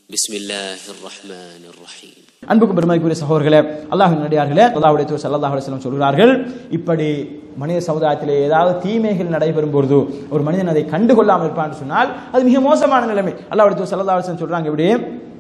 بسم الله الرحمن الرحيم அன்புக்கு பெருமைக்குரிய சகோதரர்களே அல்லாஹின் நடிகார்களே அல்லாஹுடைய தூர் சல்லல்லாஹு அலைஹி வஸல்லம் சொல்கிறார்கள் இப்படி மனித சமுதாயத்திலே ஏதாவது தீமைகள் நடைபெறும் பொழுது ஒரு மனிதன் அதை கண்டுகொள்ளாமல் இருப்பான்னு சொன்னால் அது மிக மோசமான நிலைமை அல்லாஹுடைய தூர் சல்லல்லாஹு அலைஹி வஸல்லம் சொல்றாங்க இப்படி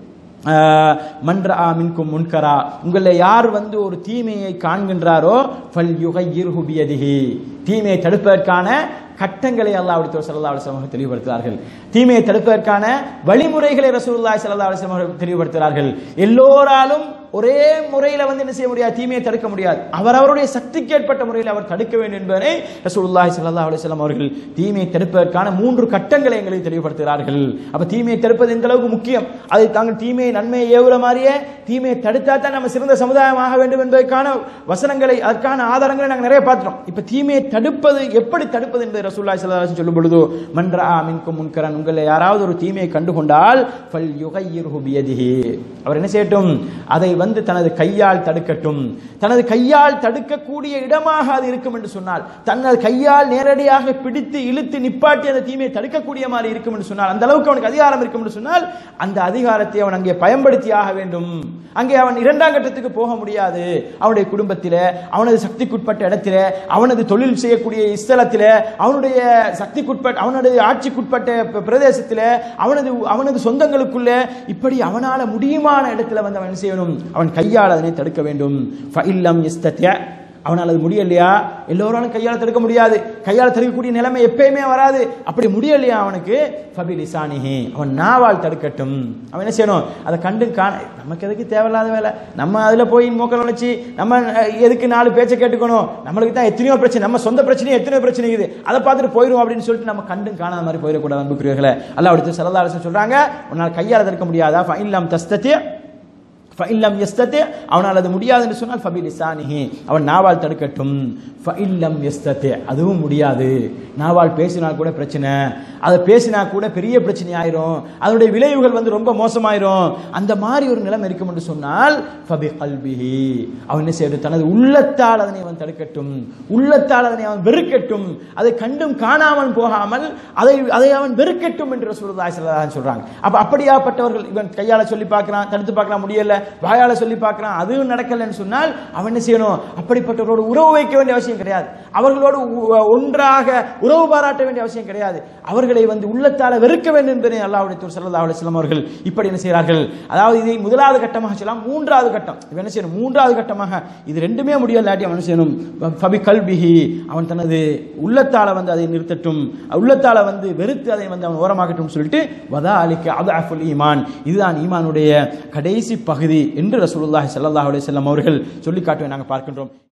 ஆஹ், மன்ற ஆ மின்கும் முன்கரா உங்களில் யார் வந்து ஒரு தீமையை காண்கின்றாரோ ஃபல் யுகையிர்ஹு பியதிஹி தீமையை தடுப்பதற்கான கட்டங்களை அல்லாஹ்வுடைய தூதர் ஸல்லல்லாஹு அலைஹி வஸல்லம் அவர்கள் தெளிவுபடுத்துகிறார்கள் தீமையை தடுப்பதற்கான வழிமுறைகளை ரசூலுல்லாஹி ஸல்லல்லாஹு அலைஹி வஸல்லம் அவர்கள் தெளிவுபடுத்துகிறார்கள் எல்லோராலும் ஒரே முறையில் வந்து என்ன செய்ய முடியாது தீமையை தடுக்க முடியாது அவர் அவருடைய சக்திக்கு ஏற்பட்ட முறையில் அவர் தடுக்க வேண்டும் என்பதனை ரசூலுல்லாஹி ஸல்லல்லாஹு அலைஹி வஸல்லம் அவர்கள் தீமையை தடுப்பதற்கான மூன்று கட்டங்களை எங்களுக்கு தெளிவுபடுத்துகிறார்கள் அப்ப தீமையை தடுப்பது எந்த அளவுக்கு முக்கியம் அதை தாங்கள் தீமையை நன்மையை ஏவுற மாதிரியே தீமையை தடுத்தா தான் நம்ம சிறந்த சமுதாயமாக வேண்டும் என்பதற்கான வசனங்களை அதற்கான ஆதாரங்களை நாங்கள் நிறைய பார்க்கிறோம் இப்ப தீமையை தடுப்பது எப்படி தடுப்பது என்பதை ரசூலுல்லாஹி ஸல்லல்லாஹு அலைஹி வஸல்லம் சொல்லும் பொழுது மன்றா மின்கும் முன்கரன் உங்களை யாராவது ஒரு தீமையை கண்டுகொண்டால் ஃபல் யுகையிர்ஹு பியதிஹி அவர் என்ன செய்யட்டும் அதை வந்து தனது கையால் தடுக்கட்டும் தனது கையால் தடுக்கக்கூடிய இடமாக அது இருக்கும் என்று சொன்னால் தனது கையால் நேரடியாக பிடித்து இழுத்து நிப்பாட்டி அந்த தீமையை தடுக்கக்கூடிய மாதிரி இருக்கும் என்று சொன்னால் அந்த அளவுக்கு அவனுக்கு அதிகாரம் இருக்கும் என்று சொன்னால் அந்த அதிகாரத்தை அவன் அங்கே பயன்படுத்தி ஆக வேண்டும் அங்கே அவன் இரண்டாம் கட்டத்துக்கு போக முடியாது அவனுடைய குடும்பத்திலே அவனது சக்திக்குட்பட்ட இடத்திலே அவனது தொழில் செய்யக்கூடிய ஸ்தலத்திலே அவனுடைய சக்திக்குட்பட்ட அவனுடைய ஆட்சிக்குட்பட்ட ப- பிரதேசத்திலே அவனது அவனது சொந்தங்களுக்குள்ள இப்படி அவனால முடியுமான இடத்துல வந்து அவன் என்ன செய்யணும் அவன் கையால் அதனை தடுக்க வேண்டும் ஃபஇல்லம் யஸ்தத்ய அவனால் அது முடியலையா எல்லோராலும் கையால் தடுக்க முடியாது கையால் தடுக்கக்கூடிய நிலைமை எப்பயுமே வராது அப்படி முடியலையா அவனுக்கு ஃபபிலிசானிஹி அவன் நாவால் தடுக்கட்டும் அவன் என்ன செய்யணும் அதை கண்டு காண நமக்கு எதுக்கு தேவையில்லாத வேலை நம்ம அதில் போய் மோக்கல் உழைச்சி நம்ம அஹ், எதுக்கு நாலு பேச்சை கேட்டுக்கணும் நம்மளுக்கு தான் எத்தனையோ பிரச்சனை நம்ம சொந்த பிரச்சனையும் எத்தனையோ பிரச்சனை இருக்குது அதை பார்த்துட்டு போயிடும் அப்படின்னு சொல்லிட்டு நம்ம கண்டும் காணாத மாதிரி போயிடக்கூடாது அன்புக்குரியவர்களே அல்லாஹ் அடுத்து சல்லல்லாஹு அலைஹி வஸல்லம் சொல்றாங்க உன்னால் கையால் தடுக்க முடியாதா ஃபஇல்லம் தஸ்தத்தி ஃபஇல்லம் யஸ்தத்தி அவனால் அது முடியாது என்று சொன்னால் ஃபபி லிசானிஹி அவன் நாவால் தடுக்கட்டும் ஃபஇல்லம் யஸ்தத்தி அதுவும் முடியாது நாவால் பேசினால் கூட பிரச்சனை அதை பேசினா கூட பெரிய பிரச்சனை ஆயிரும் அதனுடைய விளைவுகள் வந்து ரொம்ப மோசமாயிரும் அந்த மாதிரி ஒரு நிலைமை இருக்கும் என்று சொன்னால் ஃபபி கல்பிஹி அவன் என்ன செய்யட்டும் தனது உள்ளத்தால் அதனை அவன் தடுக்கட்டும் உள்ளத்தால் அதனை அவன் வெறுக்கட்டும் அதை கண்டும் காணாமல் போகாமல் அதை அதை அவன் வெறுக்கட்டும் என்று ரசூலுல்லாஹி ஸல்லல்லாஹு அலைஹி சொல்றாங்க அப்ப அப்படியாப்பட்டவர்கள் இவன் கையால சொல்லி பார்க்கறான் தடுத்து பார்க்கலாம் முடியல வாயால சொல்லி பார்க்கறான் அதுவும் நடக்கலன்னு சொன்னால் அவன் என்ன செய்யணும் அப்படிப்பட்டவரோடு உறவு வைக்க வேண்டிய அவசியம் கிடையாது அவர்களோடு உ- ஒன்றாக உறவு பாராட்ட வேண்டிய அவசியம் கிடையாது அவர்களை வந்து உள்ளத்தால வெறுக்க வேண்டும் என்பதை அல்லாஹ்வுடைய தூர் ஸல்லல்லாஹு அலைஹி வஸல்லம் அவர்கள் இப்படி என்ன செய்கிறார்கள் அதாவது இதை முதலாவது கட்டமாக சொல்லலாம் மூன்றாவது கட்டம் இவன் என்ன செய்யணும் மூன்றாவது கட்டமாக இது ரெண்டுமே முடியலாட்டி அவன் என்ன செய்யணும் ஃபபி கல்பிஹி அவன் தனது உள்ளத்தால வந்து அதை நிறுத்தட்டும் உள்ளத்தால வந்து வெறுத்து அதை வந்து அவன் ஓரமாகட்டும் சொல்லிட்டு வதா அலிக்க அதாஃபுல் ஈமான் இதுதான் ஈமானுடைய கடைசி பகுதி என்று ரசூலுல்லாஹி ஸல்லல்லாஹு அலைஹி வஸல்லம் அவர்கள் சொல்லி காட்டுவை நாங்கள் பார்க்கின்றோம்